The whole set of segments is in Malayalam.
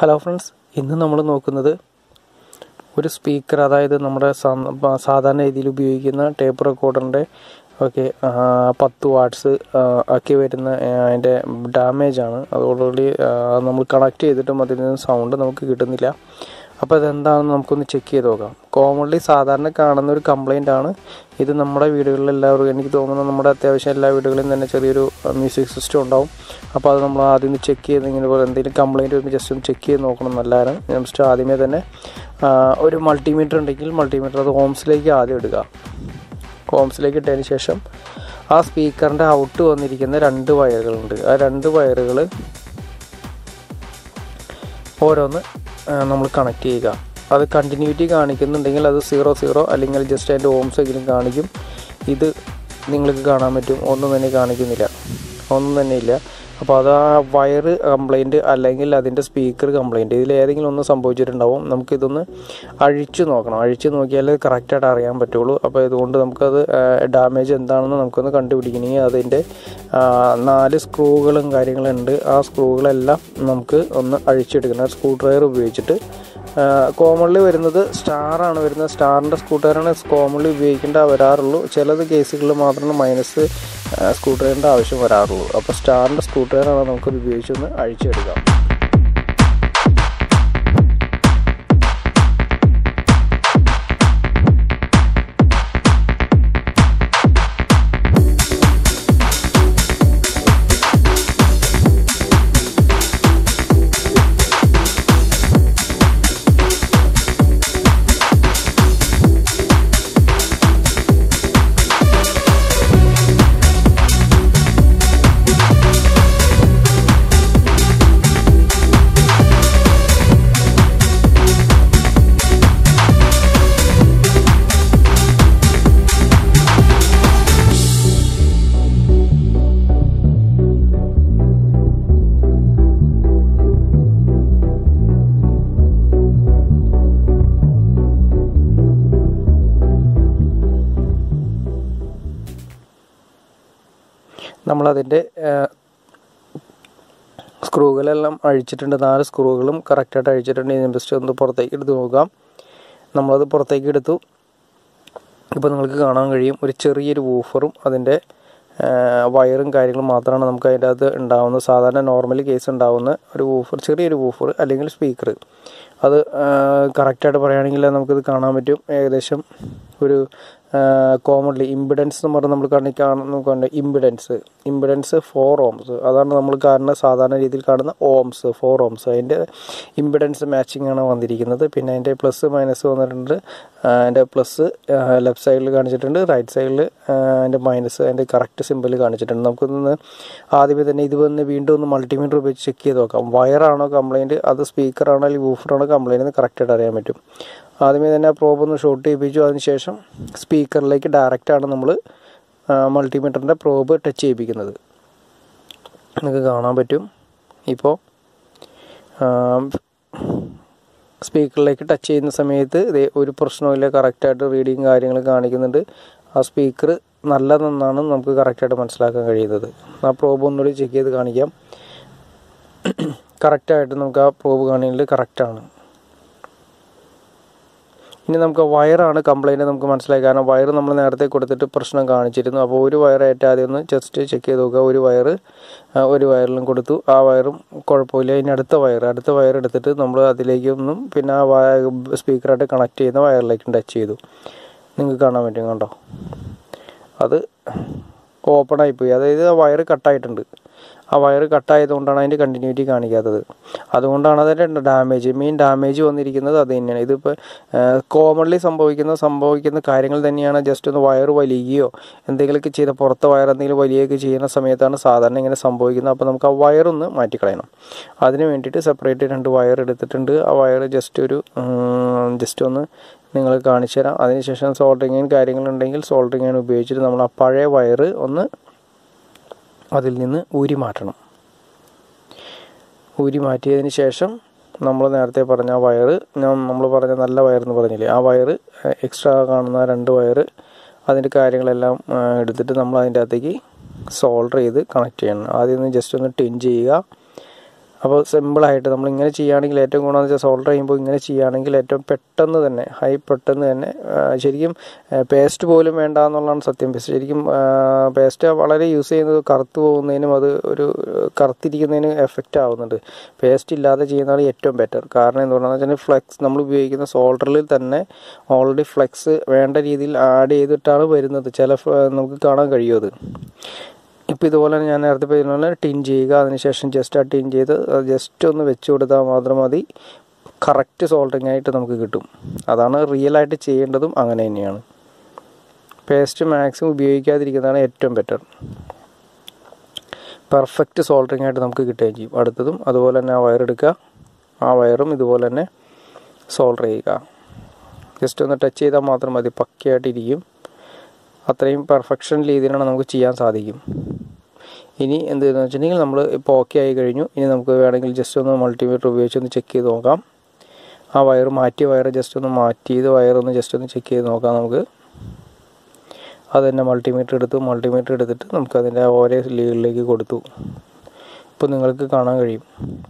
ഹലോ ഫ്രണ്ട്സ് ഇന്ന് നമ്മൾ നോക്കുന്നത് ഒരു സ്പീക്കർ അതായത് നമ്മുടെ സാ- സാധാരണ രീതിയിൽ ഉപയോഗിക്കുന്ന ടേപ്പ് റെക്കോർഡറിൻ്റെ ഒക്കെ പത്ത് വാട്ട്സ് ഒക്കെ വരുന്ന ആ, അതിൻ്റെ ഡാമേജ് ആണ് അത് ഓൾറെഡി നമ്മൾ കണക്ട് ചെയ്തിട്ടും അതിൽ നിന്ന് സൗണ്ട് നമുക്ക് കിട്ടുന്നില്ല അപ്പോൾ ഇതെന്താണെന്ന് നമുക്കൊന്ന് ചെക്ക് ചെയ്ത് നോക്കാം കോമൺലി സാധാരണ കാണുന്ന ഒരു കംപ്ലൈൻ്റ് ആണ് ഇത് നമ്മുടെ വീടുകളിൽ എല്ലാവരും എനിക്ക് തോന്നുന്നു നമ്മുടെ അത്യാവശ്യം എല്ലാ വീടുകളിലും തന്നെ ചെറിയൊരു മ്യൂസിക് സിസ്റ്റം ഉണ്ടാവും അപ്പോൾ അത് നമ്മൾ ആദ്യം ഒന്ന് ചെക്ക് ചെയ്ത് ഇങ്ങനെ പോലെ എന്തെങ്കിലും കംപ്ലൈൻറ്റ് വരുമ്പോൾ ജസ്റ്റ് ഒന്ന് ചെക്ക് ചെയ്ത് നോക്കണം നല്ലതാണ് ജസ്റ്റ് ആദ്യമേ തന്നെ ആ, ഒരു മൾട്ടിമീറ്റർ ഉണ്ടെങ്കിൽ മൾട്ടിമീറ്റർ അത് ഹോംസിലേക്ക് ആദ്യം ഇടുക ഹോംസിലേക്ക് ഇട്ടതിന് ശേഷം ആ സ്പീക്കറിൻ്റെ ഔട്ട് വന്നിരിക്കുന്ന രണ്ട് വയറുകളുണ്ട് ആ രണ്ട് വയറുകൾ ഓരോന്ന് നമ്മൾ കണക്ട് ചെയ്യുക അത് കണ്ടിന്യൂറ്റി കാണിക്കുന്നുണ്ടെങ്കിൽ അത് സീറോ സീറോ അല്ലെങ്കിൽ ജസ്റ്റ് അതിൻ്റെ ഓംസ് എങ്കിലും കാണിക്കും ഇത് നിങ്ങൾക്ക് കാണാൻ പറ്റും ഒന്നും തന്നെ കാണിക്കുന്നില്ല ഒന്നും തന്നെ ഇല്ല അപ്പോൾ അത് ആ വയറ് കംപ്ലൈൻറ്റ് അല്ലെങ്കിൽ അതിൻ്റെ സ്പീക്കർ കംപ്ലൈൻറ്റ് ഇതിൽ ഏതെങ്കിലും ഒന്ന് സംഭവിച്ചിട്ടുണ്ടാവും നമുക്കിതൊന്ന് അഴിച്ചു നോക്കണം അഴിച്ചു നോക്കിയാലേ കറക്റ്റായിട്ട് അറിയാൻ പറ്റുള്ളൂ അപ്പോൾ ഇതുകൊണ്ട് നമുക്കത് ഡാമേജ് എന്താണെന്ന് നമുക്കൊന്ന് കണ്ടുപിടിക്കണമെങ്കിൽ അതിൻ്റെ ആ, നാല് സ്ക്രൂകളും കാര്യങ്ങളും ഉണ്ട് ആ സ്ക്രൂകളെല്ലാം നമുക്ക് ഒന്ന് അഴിച്ചെടുക്കണം സ്ക്രൂ ഡ്രൈവർ ഉപയോഗിച്ചിട്ട് കോമൺലി വരുന്നത് സ്റ്റാറാണ് വരുന്നത് സ്റ്റാറിൻ്റെ സ്ക്രൂ ഡ്രൈവറാണ് കോമൺലി ഉപയോഗിക്കേണ്ട വരാറുള്ളൂ ചിലത് കേസുകളിൽ മാത്രമേ മൈനസ് സ്ക്രൂ ഡ്രൈവറിൻ്റെ ആവശ്യം വരാറുള്ളൂ അപ്പോൾ സ്റ്റാറിൻ്റെ സ്ക്രൂ ഡ്രൈവറാണ് നമുക്കത് ഉപയോഗിച്ചൊന്ന് അഴിച്ചെടുക്കാം നമ്മളതിൻ്റെ സ്ക്രൂകളെല്ലാം അഴിച്ചിട്ടുണ്ട് നാല് സ്ക്രൂകളും കറക്റ്റായിട്ട് അഴിച്ചിട്ടുണ്ട് ഇനി ജസ്റ്റ് ഒന്ന് പുറത്തേക്ക് എടുത്ത് നോക്കാം നമ്മളത് പുറത്തേക്ക് എടുത്തു ഇപ്പോൾ നിങ്ങൾക്ക് കാണാൻ കഴിയും ഒരു ചെറിയൊരു വൂഫറും അതിൻ്റെ ആ, വയറും കാര്യങ്ങളും മാത്രമാണ് നമുക്ക് അതിൻ്റെ അകത്ത് ഉണ്ടാവുന്നത് സാധാരണ നോർമലി കേസ് ഉണ്ടാവുന്ന ഒരു വൂഫർ ചെറിയൊരു വൂഫർ അല്ലെങ്കിൽ സ്പീക്കർ അത് കറക്റ്റായിട്ട് പറയുകയാണെങ്കിൽ നമുക്കിത് കാണാൻ പറ്റും ഏകദേശം ഒരു കോമൺലി ഇമ്പിഡൻസ് എന്ന് പറഞ്ഞാൽ നമ്മൾ കണ്ണി കാണുന്ന ഇമ്പിഡൻസ് ഇമ്പിഡൻസ് ഫോർ ഓംസ് അതാണ് നമ്മൾ കാണുന്ന സാധാരണ രീതിയിൽ കാണുന്ന ഓംസ് ഫോർ ഓംസ് അതിൻ്റെ ഇമ്പിഡൻസ് മാച്ചിങ് ആണ് വന്നിരിക്കുന്നത് പിന്നെ അതിൻ്റെ പ്ലസ് മൈനസ് വന്നിട്ടുണ്ട് ആ, അതിൻ്റെ പ്ലസ് ലെഫ്റ്റ് സൈഡിൽ കാണിച്ചിട്ടുണ്ട് റൈറ്റ് സൈഡിൽ അതിൻ്റെ മൈനസ് അതിൻ്റെ കറക്റ്റ് സിമ്പിൾ കാണിച്ചിട്ടുണ്ട് നമുക്കൊന്ന് ആദ്യമേ തന്നെ ഇത് വന്ന് വീണ്ടും ഒന്ന് മൾട്ടിമീറ്റർ ഉപയോഗിച്ച് ചെക്ക് ചെയ്ത് നോക്കാം വയറാണോ കംപ്ലൈൻറ്റ് അത് സ്പീക്കറാണോ അല്ലെങ്കിൽ വൂഫറാണോ കംപ്ലൈൻറ്റ് എന്ന് കറക്റ്റായിട്ട് അറിയാൻ പറ്റും ആദ്യമേ തന്നെ ആ പ്രോബ് ഒന്ന് ഷോർട്ട് ചെയ്യിപ്പിച്ചു അതിനുശേഷം സ്പീക്കറിലേക്ക് ഡയറക്റ്റാണ് നമ്മൾ മൾട്ടിമീറ്ററിൻ്റെ പ്രോബ് ടച്ച് ചെയ്യിപ്പിക്കുന്നത് നിങ്ങൾക്ക് കാണാൻ പറ്റും ഇപ്പോൾ സ്പീക്കറിലേക്ക് ടച്ച് ചെയ്യുന്ന സമയത്ത് ദേ ഒരു പ്രശ്നമില്ല കറക്റ്റായിട്ട് റീഡിങ് കാര്യങ്ങൾ കാണിക്കുന്നുണ്ട് ആ സ്പീക്കർ നല്ലതെന്നാണ് നമുക്ക് കറക്റ്റായിട്ട് മനസ്സിലാക്കാൻ കഴിയുന്നത് ആ പ്രോബ് ഒന്നുകൂടി ചെക്ക് ചെയ്ത് കാണിക്കാം കറക്റ്റായിട്ട് നമുക്ക് ആ പ്രോബ് കാണിക്കുന്നത് കറക്റ്റാണ് ഇനി നമുക്ക് വയറാണ് കംപ്ലൈൻറ്റ് നമുക്ക് മനസ്സിലായി കാരണം വയർ നമ്മൾ നേരത്തെ കൊടുത്തിട്ട് പ്രശ്നം കാണിച്ചിരുന്നു അപ്പോൾ ഒരു വയറായിട്ട് ആദ്യം ഒന്ന് ജസ്റ്റ് ചെക്ക് ചെയ്ത് നോക്കുക ഒരു വയർ ഒരു വയറിലും കൊടുത്തു ആ വയറും കുഴപ്പമില്ല ഇനി അടുത്ത വയർ അടുത്ത വയർ എടുത്തിട്ട് നമ്മൾ അതിലേക്കൊന്നും പിന്നെ ആ സ്പീക്കറായിട്ട് കണക്ട് ചെയ്യുന്ന വയറിലേക്കും ടച്ച് ചെയ്തു നിങ്ങൾക്ക് കാണാൻ പറ്റും കണ്ടോ അത് ഓപ്പൺ ആയിപ്പോയി അതായത് ആ വയർ കട്ടായിട്ടുണ്ട് ആ വയർ കട്ടായതുകൊണ്ടാണ് അതിൻ്റെ കണ്ടിന്യൂറ്റി കാണിക്കാത്തത് അതുകൊണ്ടാണ് അതിൻ്റെ ഡാമേജ് മെയിൻ ഡാമേജ് വന്നിരിക്കുന്നത് അത് തന്നെയാണ് ഇതിപ്പോൾ കോമൺലി സംഭവിക്കുന്ന സംഭവിക്കുന്ന കാര്യങ്ങൾ തന്നെയാണ് ജസ്റ്റ് ഒന്ന് വയർ വലിയുകയോ എന്തെങ്കിലുമൊക്കെ ചെയ്ത പുറത്തെ വയർ എന്തെങ്കിലും വലിയൊക്കെ ചെയ്യുന്ന സമയത്താണ് സാധാരണ ഇങ്ങനെ സംഭവിക്കുന്നത് അപ്പോൾ നമുക്ക് ആ വയറൊന്ന് മാറ്റിക്കളയണം അതിന് വേണ്ടിയിട്ട് സെപ്പറേറ്റ് രണ്ട് വയർ എടുത്തിട്ടുണ്ട് ആ വയർ ജസ്റ്റ് ഒരു ജസ്റ്റ് ഒന്ന് നിങ്ങൾ കാണിച്ചു തരാം അതിനുശേഷം സോൾഡറിങ്ങും കാര്യങ്ങളുണ്ടെങ്കിൽ സോൾഡറിങ് ഉപയോഗിച്ചിട്ട് നമ്മൾ ആ പഴയ വയർ ഒന്ന് അതിൽ നിന്ന് ഊരി മാറ്റണം ഊരി മാറ്റിയതിന് ശേഷം നമ്മൾ നേരത്തെ പറഞ്ഞ ആ വയറ് ഞാൻ നമ്മൾ പറഞ്ഞ നല്ല വയറെന്ന് പറഞ്ഞില്ലേ ആ വയറ് എക്സ്ട്രാ കാണുന്ന രണ്ട് വയറ് അതിൻ്റെ കാര്യങ്ങളെല്ലാം ആ, എടുത്തിട്ട് നമ്മൾ അതിൻ്റെ അകത്തേക്ക് സോൾഡർ ചെയ്ത് കണക്ട് ചെയ്യണം ആദ്യം ഒന്ന് ജസ്റ്റ് ഒന്ന് ടിൻ ചെയ്യുക അപ്പോൾ സിമ്പിളായിട്ട് നമ്മൾ ഇങ്ങനെ ചെയ്യുകയാണെങ്കിൽ ഏറ്റവും ഗുണമെന്ന് വെച്ചാൽ സോൾഡർ ചെയ്യുമ്പോൾ ഇങ്ങനെ ചെയ്യുകയാണെങ്കിൽ ഏറ്റവും പെട്ടെന്ന് തന്നെ ഹൈ പെട്ടെന്ന് തന്നെ ആ, ശരിക്കും പേസ്റ്റ് പോലും വേണ്ട എന്നുള്ളതാണ് സത്യം ശരിക്കും പേസ്റ്റ് വളരെ യൂസ് ചെയ്യുന്നത് കറുത്ത് പോകുന്നതിനും അത് ഒരു കറുത്തിരിക്കുന്നതിന് എഫക്റ്റ് ആവുന്നുണ്ട് പേസ്റ്റ് ഇല്ലാതെ ചെയ്യുന്നതാണ് ഏറ്റവും ബെറ്റർ കാരണം എന്തുകൊണ്ടാണെന്ന് വെച്ചാൽ ഫ്ലെക്സ് നമ്മൾ ഉപയോഗിക്കുന്ന സോൾഡറിൽ തന്നെ ഓൾറെഡി ഫ്ലെക്സ് വേണ്ട രീതിയിൽ ആഡ് ചെയ്തിട്ടാണ് വരുന്നത് ചില ഫ- നമുക്ക് കാണാൻ കഴിയും അത് ഇപ്പോൾ ഇതുപോലെ തന്നെ ഞാൻ നേരത്തെ പറഞ്ഞ പോലെ ടിൻ ചെയ്യുക അതിനുശേഷം ജസ്റ്റ് ആ ടിൻ ചെയ്ത് ജസ്റ്റ് ഒന്ന് വെച്ച് കൊടുത്താൽ മാത്രം മതി കറക്റ്റ് സോൾഡറിങ് ആയിട്ട് നമുക്ക് കിട്ടും അതാണ് റിയൽ ആയിട്ട് ചെയ്യേണ്ടതും അങ്ങനെ തന്നെയാണ് പേസ്റ്റ് മാക്സിമം ഉപയോഗിക്കാതിരിക്കുന്നതാണ് ഏറ്റവും ബെറ്റർ പെർഫെക്റ്റ് സോൾഡറിങ് ആയിട്ട് നമുക്ക് കിട്ടുകയും ചെയ്യും അടുത്തതും അതുപോലെ തന്നെ ആ വയർ എടുക്കുക ആ വയറും ഇതുപോലെ തന്നെ സോൾഡർ ചെയ്യുക ജസ്റ്റ് ഒന്ന് ടച്ച് ചെയ്താൽ മാത്രം മതി പക്കയായിട്ടിരിക്കും അത്രയും പെർഫെക്ഷൻ രീതിയിലാണ് നമുക്ക് ചെയ്യാൻ സാധിക്കും ഇനി എന്തെന്ന് വെച്ചിട്ടുണ്ടെങ്കിൽ നമ്മൾ ഇപ്പോൾ ഓക്കെ ആയി കഴിഞ്ഞു ഇനി നമുക്ക് വേണമെങ്കിൽ ജസ്റ്റ് ഒന്ന് മൾട്ടിമീറ്റർ ഉപയോഗിച്ച് ഒന്ന് ചെക്ക് ചെയ്ത് നോക്കാം ആ വയർ മാറ്റിയ വയർ ജസ്റ്റ് ഒന്ന് മാറ്റി ചെയ്ത് വയറൊന്ന് ജസ്റ്റ് ഒന്ന് ചെക്ക് ചെയ്ത് നോക്കാം നമുക്ക് അത് തന്നെ മൾട്ടിമീറ്റർ എടുത്തു മൾട്ടിമീറ്റർ എടുത്തിട്ട് നമുക്ക് അതിൻ്റെ ഓരോ ലീഗിലേക്ക് കൊടുത്തു ഇപ്പോൾ നിങ്ങൾക്ക് കാണാൻ കഴിയും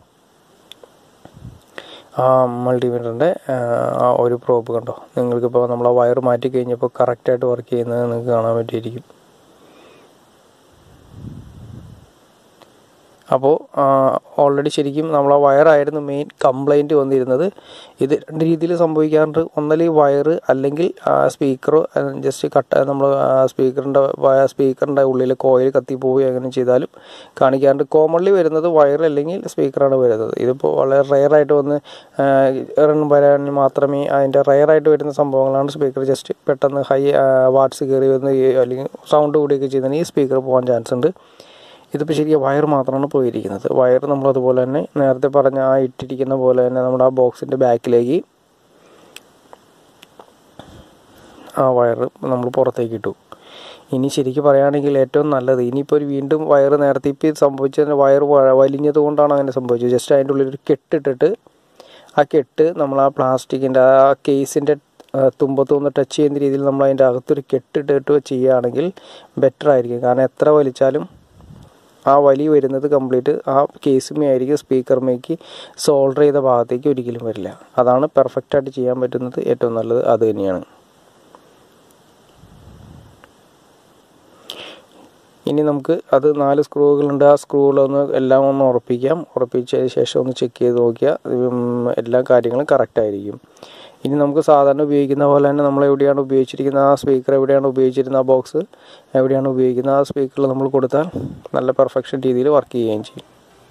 ആ മൾട്ടിമീറ്ററിൻ്റെ ആ ഒരു പ്രോബ് കണ്ടോ നിങ്ങൾക്കിപ്പോൾ നമ്മൾ ആ വയർ മാറ്റി കഴിഞ്ഞപ്പോൾ കറക്റ്റായിട്ട് വർക്ക് ചെയ്യുന്നത് നിങ്ങൾക്ക് കാണാൻ പറ്റിയിരിക്കും അപ്പോൾ ഓൾറെഡി ശരിക്കും നമ്മൾ ആ വയറായിരുന്നു മെയിൻ കംപ്ലൈൻറ്റ് വന്നിരുന്നത് ഇത് രണ്ട് രീതിയിൽ സംഭവിക്കാറുണ്ട് ഒന്നല്ല ഈ വയറ് അല്ലെങ്കിൽ സ്പീക്കറോ ജസ്റ്റ് കട്ട നമ്മൾ സ്പീക്കറിൻ്റെ സ്പീക്കറിൻ്റെ ഉള്ളിൽ കോയിൽ കത്തിപ്പോവുകയോ അങ്ങനെ ചെയ്താലും കാണിക്കാറുണ്ട് കോമൺലി വരുന്നത് വയർ അല്ലെങ്കിൽ സ്പീക്കറാണ് വരുന്നത് ഇതിപ്പോൾ വളരെ റെയറായിട്ട് വന്ന് എറൺ വരാൻ മാത്രമേ അതിൻ്റെ റെയറായിട്ട് വരുന്ന സംഭവങ്ങളാണ് സ്പീക്കർ ജസ്റ്റ് പെട്ടെന്ന് ഹൈ വാട്ട്സ് കയറി വന്ന് ഈ അല്ലെങ്കിൽ സൗണ്ട് കൂടിയൊക്കെ ചെയ്യുന്നതിന് ഈ സ്പീക്കർ പോകാൻ ചാൻസ് ഉണ്ട് ഇതിപ്പോൾ ശരിക്കും വയർ മാത്രമാണ് പോയിരിക്കുന്നത് വയർ നമ്മൾ അതുപോലെ തന്നെ നേരത്തെ പറഞ്ഞ ആ ഇട്ടിരിക്കുന്ന പോലെ തന്നെ നമ്മുടെ ആ ബോക്സിൻ്റെ ബാക്കിലേക്ക് ആ വയർ നമ്മൾ പുറത്തേക്ക് ഇട്ടു ഇനി ശരിക്കും പറയുകയാണെങ്കിൽ ഏറ്റവും നല്ലത് ഇനിയിപ്പോൾ ഒരു വീണ്ടും വയർ നേരത്തെ ഇപ്പോൾ സംഭവിച്ചതിന് വയർ വലിഞ്ഞത് കൊണ്ടാണ് അങ്ങനെ സംഭവിച്ചത് ജസ്റ്റ് അതിൻ്റെ ഉള്ളിൽ ഒരു കെട്ടിട്ടിട്ട് ആ കെട്ട് നമ്മൾ ആ പ്ലാസ്റ്റിക്കിൻ്റെ ആ കേസിൻ്റെ തുമ്പത്തൊന്ന് ടച്ച് ചെയ്യുന്ന രീതിയിൽ നമ്മൾ അതിൻ്റെ അകത്തൊരു കെട്ടിട്ടിട്ട് ചെയ്യുകയാണെങ്കിൽ ബെറ്റർ ആയിരിക്കും കാരണം എത്ര വലിച്ചാലും ആ വലി വരുന്നത് കംപ്ലീറ്റ് ആ കേസുമേ ആയിരിക്കും സ്പീക്കർമേക്ക് സോൾഡർ ചെയ്ത ഭാഗത്തേക്ക് ഒരിക്കലും വരില്ല അതാണ് പെർഫെക്റ്റായിട്ട് ചെയ്യാൻ പറ്റുന്നത് ഏറ്റവും നല്ലത് അത് തന്നെയാണ് ഇനി നമുക്ക് അത് നാല് സ്ക്രൂകളുണ്ട് ആ സ്ക്രൂകളൊന്ന് എല്ലാം ഒന്ന് ഉറപ്പിക്കാം ഉറപ്പിച്ചതിന് ശേഷം ഒന്ന് ചെക്ക് ചെയ്ത് നോക്കിയാൽ എല്ലാ കാര്യങ്ങളും കറക്റ്റായിരിക്കും ഇനി നമുക്ക് സാധാരണ ഉപയോഗിക്കുന്ന പോലെ തന്നെ നമ്മൾ എവിടെയാണ് ഉപയോഗിച്ചിരിക്കുന്ന ആ സ്പീക്കർ എവിടെയാണ് ഉപയോഗിച്ചിരുന്ന ആ ബോക്സ് എവിടെയാണ് ഉപയോഗിക്കുന്ന ആ സ്പീക്കറിൽ നമ്മൾ കൊടുത്താൽ നല്ല പെർഫെക്ഷൻ രീതിയിൽ വർക്ക് ചെയ്യുകയും ചെയ്യും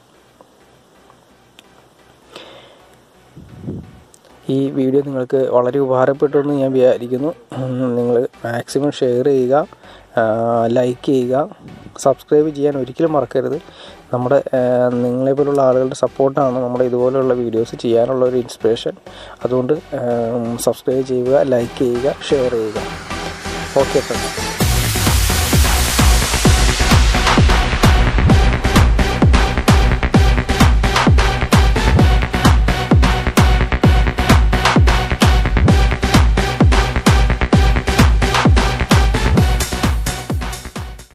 ഈ വീഡിയോ നിങ്ങൾക്ക് വളരെ ഉപകാരപ്പെട്ടു എന്ന് ഞാൻ വിചാരിക്കുന്നു നിങ്ങൾ മാക്സിമം ഷെയർ ചെയ്യുക ലൈക്ക് ചെയ്യുക സബ്സ്ക്രൈബ് ചെയ്യാൻ ഒരിക്കലും മറക്കരുത് നമ്മുടെ നിങ്ങളെ പോലുള്ള ആളുകളുടെ സപ്പോർട്ടാണ് നമ്മുടെ ഇതുപോലെയുള്ള വീഡിയോസ് ചെയ്യാനുള്ള ഒരു ഇൻസ്പിറേഷൻ അതുകൊണ്ട് സബ്സ്ക്രൈബ് ചെയ്യുക ലൈക്ക് ചെയ്യുക ഷെയർ ചെയ്യുക ഓക്കെ ഫ്രണ്ട്സ്